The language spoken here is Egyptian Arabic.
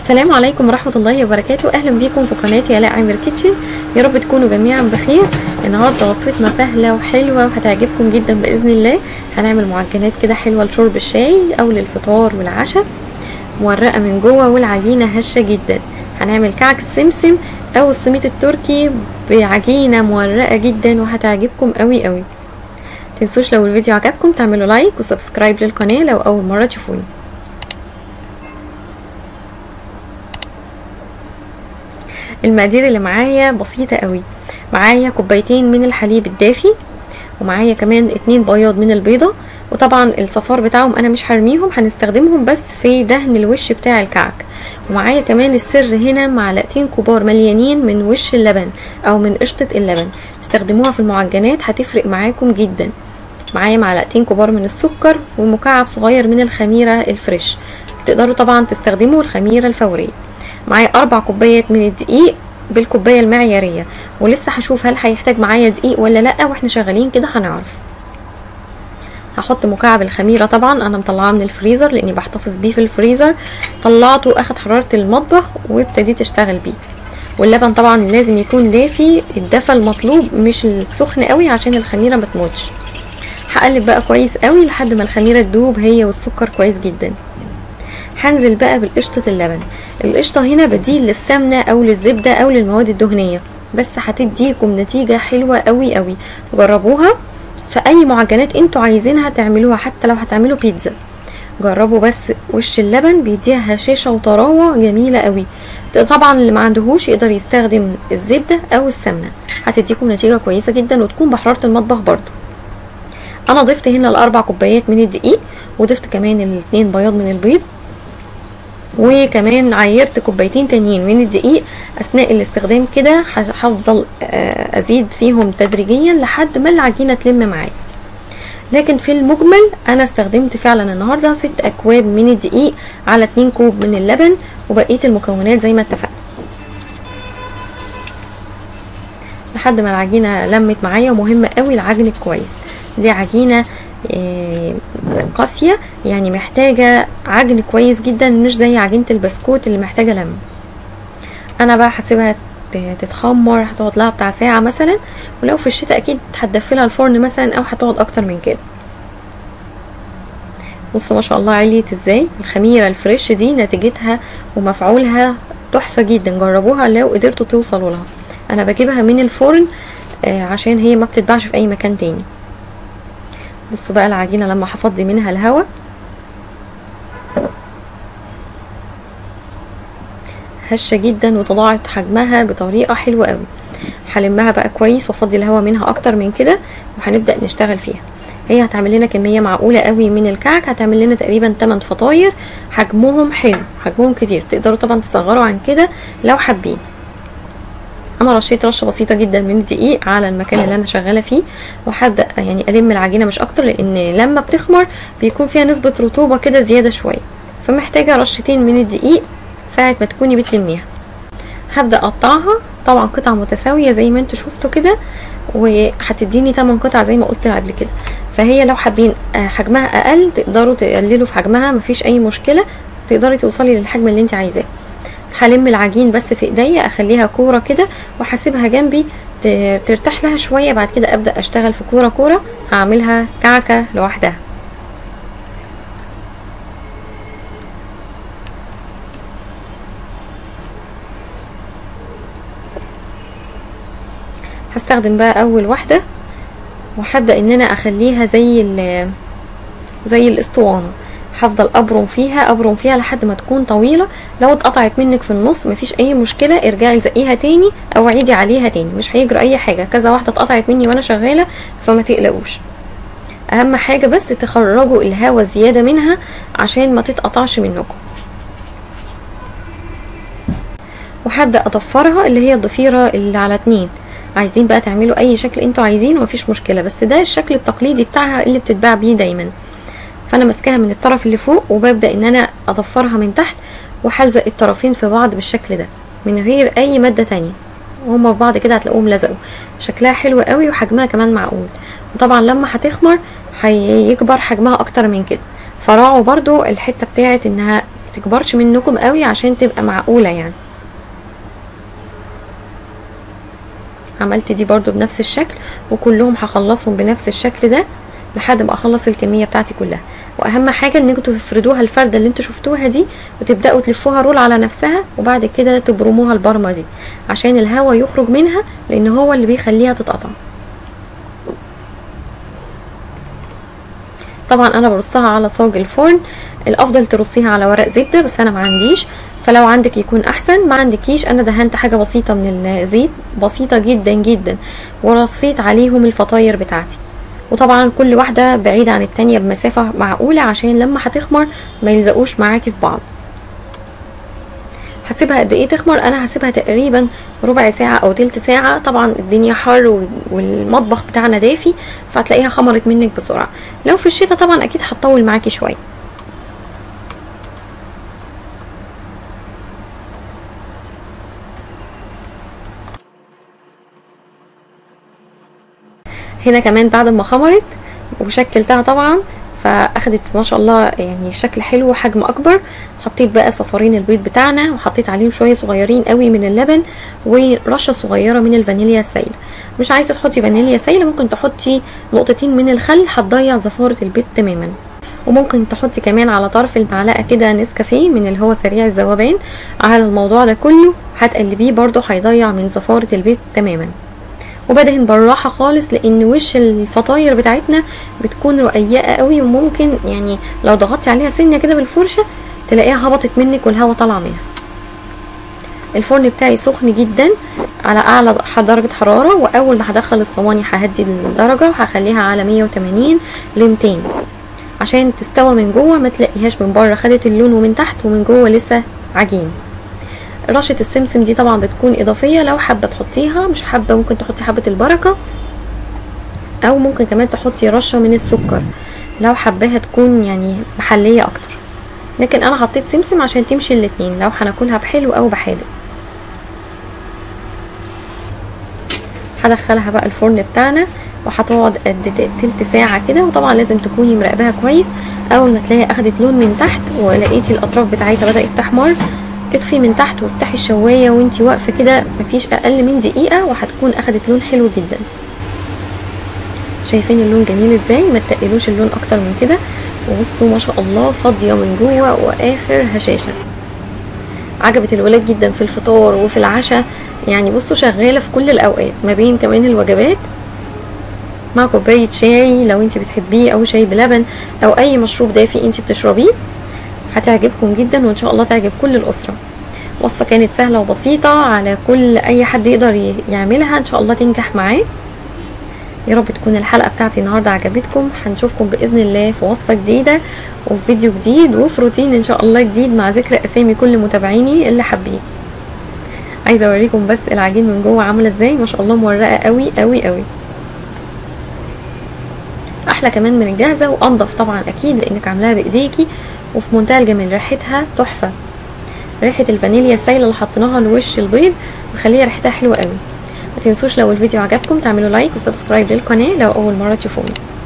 السلام عليكم ورحمة الله وبركاته أهلا بيكم في قناة يلاء عامر كيتشن يا رب تكونوا جميعا بخير النهاردة وصفتنا سهلة وحلوة وهتعجبكم جدا بإذن الله هنعمل معجنات كده حلوة لشرب الشاي أو للفطار والعشاء مورقة من جوه والعجينة هشة جدا هنعمل كعك السمسم أو السميط التركي بعجينة مورقة جدا وهتعجبكم قوي قوي تنسوش لو الفيديو عجبكم تعملوا لايك وسبسكرايب للقناة لو أول مرة تشوفوني المقادير اللي معايا بسيطة قوي معايا كوبايتين من الحليب الدافي ومعايا كمان اتنين بياض من البيضة وطبعا الصفار بتاعهم انا مش هرميهم هنستخدمهم بس في دهن الوش بتاع الكعك ومعايا كمان السر هنا معلقتين كبار مليانين من وش اللبن او من قشطة اللبن استخدموها في المعجنات هتفرق معاكم جدا معايا معلقتين كبار من السكر ومكعب صغير من الخميرة الفريش تقدروا طبعا تستخدموا الخميرة الفورية معايا اربع كوبايات من الدقيق بالكوبايه المعياريه ولسه هشوف هل هيحتاج معايا دقيق ولا لا واحنا شغالين كده هنعرف هحط مكعب الخميره طبعا انا مطلعاه من الفريزر لاني بحتفظ بيه في الفريزر طلعته اخد حراره المطبخ وابتديت اشتغل بيه واللبن طبعا لازم يكون دافي الدفى المطلوب مش السخن قوي عشان الخميره ما تموتش هقلب بقى كويس قوي لحد ما الخميره تدوب هي والسكر كويس جدا هنزل بقى بالقشطة اللبن القشطة هنا بديل للسمنة او للزبدة او للمواد الدهنية بس هتديكم نتيجة حلوة قوي قوي جربوها في اي معجنات انتوا عايزينها تعملوها حتى لو هتعملوا بيتزا جربوا بس وش اللبن بيديها هشاشة وطراوة جميلة قوي طبعا اللي ما عندهوش يقدر يستخدم الزبدة او السمنة هتديكم نتيجة كويسة جدا وتكون بحرارة المطبخ برضو انا ضفت هنا الاربع كوبايات من الدقيق وضفت كمان الاتنين بياض من البيض وكمان عيرت كوبايتين تانيين من الدقيق اثناء الاستخدام كده هفضل ازيد فيهم تدريجيا لحد ما العجينه تلم معايا لكن في المجمل انا استخدمت فعلا النهارده ست اكواب من الدقيق على 2 كوب من اللبن وبقيه المكونات زي ما اتفقنا لحد ما العجينه لمت معايا ومهمه قوي العجن كويس دي عجينه قاسية يعني محتاجة عجن كويس جدا مش زي عجينة البسكوت اللي محتاجة لم انا بقى هسيبها تتخمر هتقعد لها بتاع ساعة مثلا ولو في الشتاء اكيد هتدفلها الفرن مثلا او هتقعد اكتر من كده بصوا ما شاء الله عليت ازاي الخميرة الفريش دي نتيجتها ومفعولها تحفة جدا جربوها لو قدرتوا توصلوا لها انا بجيبها من الفرن عشان هي ما بتتباعش في اي مكان تاني بصوا بقى العجينة لما هفضي منها الهواء هشة جدا وتضاعف حجمها بطريقة حلوة قوي هلمها بقى كويس وافضي الهواء منها اكتر من كده وهنبدأ نشتغل فيها هي هتعمل لنا كمية معقولة قوي من الكعك هتعمل لنا تقريبا 8 فطاير حجمهم حلو حجمهم كبير تقدروا طبعا تصغروا عن كده لو حابين انا رشيت رشه بسيطه جدا من الدقيق على المكان اللي انا شغاله فيه وهبدا يعني الم العجينه مش اكتر لان لما بتخمر بيكون فيها نسبه رطوبه كده زياده شويه فمحتاجه رشتين من الدقيق ساعه ما تكوني بتلميها هبدا اقطعها طبعا قطع متساويه زي ما انتوا شفتوا كده وهتديني 8 قطع زي ما قلت قبل كده فهي لو حابين حجمها اقل تقدروا تقللوا في حجمها مفيش اي مشكله تقدري توصلي للحجم اللي انت عايزاه هلم العجين بس في ايديا اخليها كوره كده وهسيبها جنبي ترتاح لها شويه بعد كده ابدا اشتغل في كوره كوره هعملها كعكه لوحدها هستخدم بقى اول واحده وهبدا ان انا اخليها زي زي الاسطوانه هفضل ابرم فيها ابرم فيها لحد ما تكون طويله لو اتقطعت منك في النص مفيش اي مشكله ارجعي زقيها تاني او عيدي عليها تاني مش هيجرى اي حاجه كذا واحده اتقطعت مني وانا شغاله فما تقلقوش اهم حاجه بس تخرجوا الهواء زياده منها عشان ما تتقطعش منكم وهبدا اضفرها اللي هي الضفيره اللي على اتنين عايزين بقى تعملوا اي شكل انتوا عايزينه مفيش مشكله بس ده الشكل التقليدي بتاعها اللي بتتباع بيه دايما فانا ماسكاها من الطرف اللي فوق وببدا ان انا اضفرها من تحت وهلزق الطرفين في بعض بالشكل ده من غير اي ماده تانية هما في بعض كده هتلاقوهم لزقوا شكلها حلو قوي وحجمها كمان معقول وطبعا لما هتخمر هيكبر حجمها اكتر من كده فراعوا برضو الحته بتاعت انها تكبرش منكم قوي عشان تبقى معقوله يعني عملت دي برضو بنفس الشكل وكلهم هخلصهم بنفس الشكل ده لحد ما اخلص الكميه بتاعتي كلها واهم حاجه انكم تفردوها الفرده اللي انتوا شفتوها دي وتبداوا تلفوها رول على نفسها وبعد كده تبرموها البرمه دي عشان الهواء يخرج منها لان هو اللي بيخليها تتقطع طبعا انا برصها على صاج الفرن الافضل ترصيها على ورق زبده بس انا ما عنديش فلو عندك يكون احسن ما عندكيش انا دهنت حاجه بسيطه من الزيت بسيطه جدا جدا ورصيت عليهم الفطاير بتاعتي وطبعا كل واحده بعيده عن التانية بمسافه معقوله عشان لما هتخمر ما يلزقوش معاكي في بعض هسيبها قد ايه تخمر انا هسيبها تقريبا ربع ساعه او تلت ساعه طبعا الدنيا حر والمطبخ بتاعنا دافي فهتلاقيها خمرت منك بسرعه لو في الشتاء طبعا اكيد هتطول معاكي شويه هنا كمان بعد ما خمرت وشكلتها طبعا فاخدت ما شاء الله يعني شكل حلو وحجم اكبر حطيت بقى صفارين البيض بتاعنا وحطيت عليهم شويه صغيرين قوي من اللبن ورشه صغيره من الفانيليا السائله مش عايزه تحطي فانيليا سائله ممكن تحطي نقطتين من الخل هتضيع زفاره البيض تماما وممكن تحطي كمان على طرف المعلقه كده نسكافيه من اللي هو سريع الذوبان على الموضوع ده كله هتقلبيه برضو هيضيع من زفاره البيض تماما وبدهن بالراحة خالص لان وش الفطاير بتاعتنا بتكون رقيقة قوي وممكن يعني لو ضغطتي عليها سنة كده بالفرشة تلاقيها هبطت منك والهواء طالع منها الفرن بتاعي سخن جدا على اعلى درجة حرارة واول ما هدخل الصواني ههدي الدرجة وهخليها على 180 ل 200 عشان تستوى من جوه ما تلاقيهاش من بره خدت اللون ومن تحت ومن جوه لسه عجين رشة السمسم دي طبعا بتكون اضافية لو حابة تحطيها مش حابة ممكن تحطي حبة البركة او ممكن كمان تحطي رشة من السكر لو حباها تكون يعني محلية اكتر لكن انا حطيت سمسم عشان تمشي الاتنين لو هناكلها بحلو او بحادق هدخلها بقى الفرن بتاعنا وهتقعد قد تلت ساعة كده وطبعا لازم تكوني مراقباها كويس اول ما تلاقيها اخدت لون من تحت ولقيتي الاطراف بتاعتها بدأت تحمر اطفي من تحت وافتحي الشوايه وانتي واقفه كده مفيش اقل من دقيقه وهتكون اخدت لون حلو جدا شايفين اللون جميل ازاي ما تقلوش اللون اكتر من كده وبصوا ما شاء الله فاضيه من جوه واخر هشاشه عجبت الولاد جدا في الفطار وفي العشاء يعني بصوا شغاله في كل الاوقات ما بين كمان الوجبات مع كوبايه شاي لو انت بتحبيه او شاي بلبن او اي مشروب دافي انت بتشربيه هتعجبكم جدا وان شاء الله تعجب كل الاسره وصفه كانت سهله وبسيطه على كل اي حد يقدر يعملها ان شاء الله تنجح معاه يا رب تكون الحلقه بتاعتي النهارده عجبتكم هنشوفكم باذن الله في وصفه جديده وفي فيديو جديد وفي روتين ان شاء الله جديد مع ذكر اسامي كل متابعيني اللي حابين عايزه اوريكم بس العجين من جوه عامله ازاي ما شاء الله مورقه قوي قوي قوي احلى كمان من الجاهزه وانضف طبعا اكيد لانك عاملاها بايديكي وفي منتهى الجمال ريحتها تحفه ريحه الفانيليا السايله اللي حطيناها لوش البيض مخليه ريحتها حلوه قوي ما تنسوش لو الفيديو عجبكم تعملوا لايك وسبسكرايب للقناه لو اول مره تشوفوني